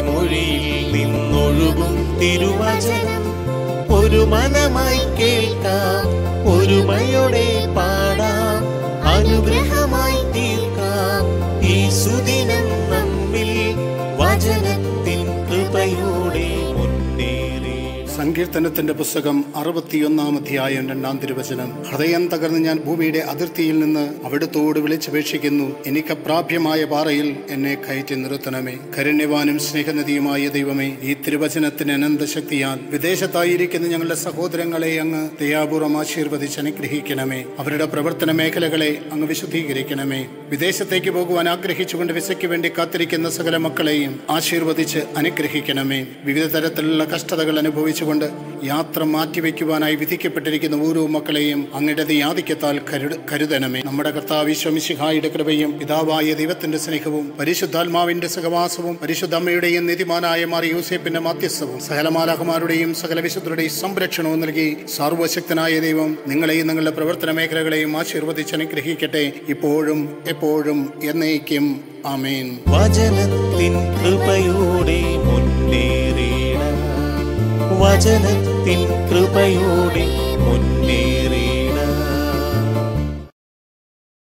മൊഴിയിൽ നിന്നൊഴുകും തിരുവചനം ഒരു മനമായി കേൾക്കാം ഒരുമയോടെ പാടാം അനുഗ്രഹമായി തീർക്കാം ഈ സുദിനം നമ്മിൽ വചനത്തിൻ കൃപയോടെ മുന്നേറി സങ്കീർത്തനത്തിന്റെ പുസ്തകം അറുപത്തിയൊന്നാം അധ്യായം രണ്ടാം തിരുവചനം ഹൃദയം തകർന്ന് ഞാൻ ഭൂമിയുടെ അതിർത്തിയിൽ നിന്ന് അവിടുത്തോട് വിളിച്ചപേക്ഷിക്കുന്നു എനിക്ക് അപ്രാപ്യമായ പാറയിൽ എന്നെ കയറ്റി നിർത്തണമേ കരുണ്യവാനും സ്നേഹനദിയുമായ ദൈവമേ ഈ തിരുവചനത്തിന് അനന്ത ശക്തിയാൽ വിദേശത്തായിരിക്കുന്ന ഞങ്ങളുടെ സഹോദരങ്ങളെ അങ്ങ് ദയാപൂർവം ആശീർവദിച്ച് അനുഗ്രഹിക്കണമേ അവരുടെ പ്രവർത്തന മേഖലകളെ അങ്ങ് വിശുദ്ധീകരിക്കണമേ വിദേശത്തേക്ക് പോകുവാൻ ആഗ്രഹിച്ചുകൊണ്ട് വിസയ്ക്ക് വേണ്ടി കാത്തിരിക്കുന്ന സകല മക്കളെയും ആശീർവദിച്ച് അനുഗ്രഹിക്കണമേ വിവിധ തരത്തിലുള്ള കഷ്ടതകൾ അനുഭവിച്ചുകൊണ്ട് യാത്ര മാറ്റിവെക്കുവാനായി വിധിക്കപ്പെട്ടിരിക്കുന്ന ഓരോ മക്കളെയും അങ്ങയുടെ യാതിക്കത്താൽ കരുത കരുതണമേ നമ്മുടെ കർത്താവിശ്വമിശിഹായുടെ കൃപയും പിതാവായ ദൈവത്തിന്റെ സ്നേഹവും പരിശുദ്ധാത്മാവിന്റെ സഹവാസവും പരിശുദ്ധ അമ്മയുടെയും നീതിമാനായ മാറി യൂസേപ്പിന്റെ മാധ്യസ്ഥവും സകലമാലാഹമാരുടെയും സകല വിശുദ്ധരുടെയും സംരക്ഷണവും നൽകി സർവശക്തനായ ദൈവം നിങ്ങളെയും നിങ്ങളുടെ പ്രവർത്തന മേഖലകളെയും ആശീർവദിച്ച് അനുഗ്രഹിക്കട്ടെ ഇപ്പോഴും എപ്പോഴും എന്നേക്കും ആമേൻ വചനത്തിൻ കൃപയോടെ മുന്നേറിയിട വചനത്തിൻ കൃപയോടെ മുന്നേറി